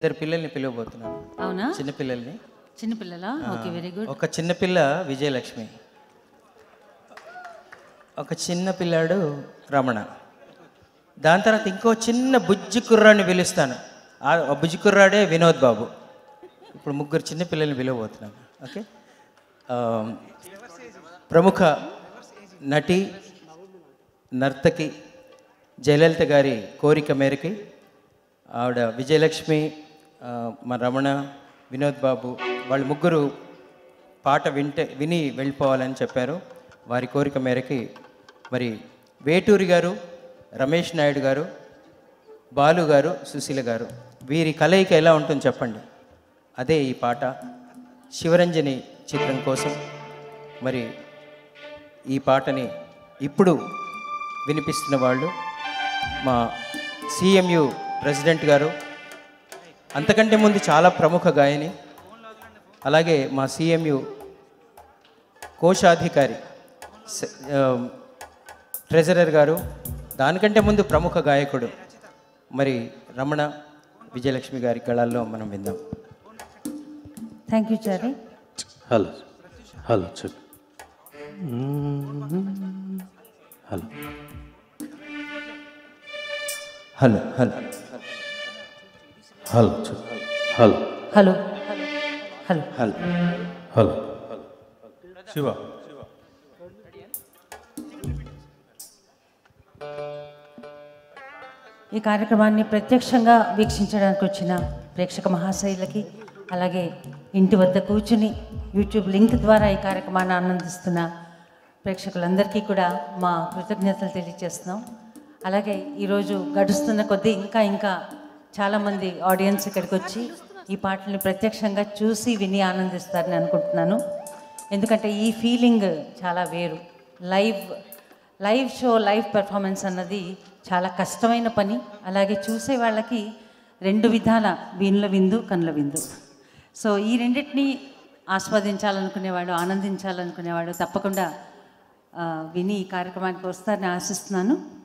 ఇద్దరు పిల్లల్ని పిలవబోతున్నాను అవునా చిన్న పిల్లల్ని చిన్నపిల్లలా ఓకే వెరీ గుడ్ ఒక చిన్న పిల్ల విజయలక్ష్మి ఒక చిన్న పిల్లాడు రమణ దాని తర్వాత ఇంకో చిన్న బుజ్జి కుర్రాడిని పిలుస్తాను ఆ ఆ బుజ్జి కుర్రాడే వినోద్ బాబు ఇప్పుడు ముగ్గురు చిన్న పిల్లల్ని పిలవబోతున్నాను ఓకే ఆ, ప్రముఖ నటి నర్తకి జయలలిత గారి కోరిక మేరకి ఆవిడ విజయలక్ష్మి ఆ, మా రమణ వినోద్ బాబు వాళ్ళు ముగ్గురు పాట వింటే విని వెళ్ళిపోవాలని చెప్పారు వారి కోరిక మేరకి మరి వేటూరి గారు రమేష్ నాయుడు గారు బాలు గారు సుశీల గారు వీరి కలయిక ఎలా ఉంటుంది చెప్పండి అదే ఈ పాట శివరంజని చిత్రం కోసం మరి ఈ పాటని ఇప్పుడు వినిపిస్తున్న వాళ్ళు మా సిఎంయు ప్రెసిడెంట్ గారు అంతకంటే ముందు చాలా ప్రముఖ గాయని అలాగే మా సిఎంయు కోశాధికారి స- ఆ, ట్రెజరర్ గారు దానికంటే ముందు ప్రముఖ గాయకుడు మరి రమణ విజయలక్ష్మి గారి గళాల్లో మనం విందాం thank you Chari hello hello చెప్పు హలో హలో హలో హలో చెప్పు hello hello hello hello hello Shiva ఈ కార్యక్రమాన్ని ప్రత్యక్షంగా వీక్షించడానికి వచ్చిన ప్రేక్షక మహాశైలకి అలాగే ఇంటి వద్ద కూర్చుని యూట్యూబ్ లింక్ ద్వారా ఈ కార్యక్రమాన్ని ఆనందిస్తున్న ప్రేక్షకులందరికీ కూడా మా కృతజ్ఞతలు తెలియజేస్తున్నాం అలాగే ఈరోజు గడుస్తున్న కొద్దీ ఇంకా ఇంకా చాలామంది ఆడియన్స్ ఇక్కడికి వచ్చి ఈ పాటల్ని ప్రత్యక్షంగా చూసి విని ఆనందిస్తారని అనుకుంటున్నాను ఎందుకంటే ఈ ఫీలింగ్ చాలా వేరు live live show live performance అన్నది చాలా కష్టమైన పని అలాగే చూసే వాళ్ళకి రెండు విధాల వీణుల విందు కనుల విందు సో ఈ రెండింటినీ ఆస్వాదించాలనుకునేవాడు ఆనందించాలనుకునేవాడు తప్పకుండా ఆ, విని ఈ కార్యక్రమానికి వస్తారని ఆశిస్తున్నాను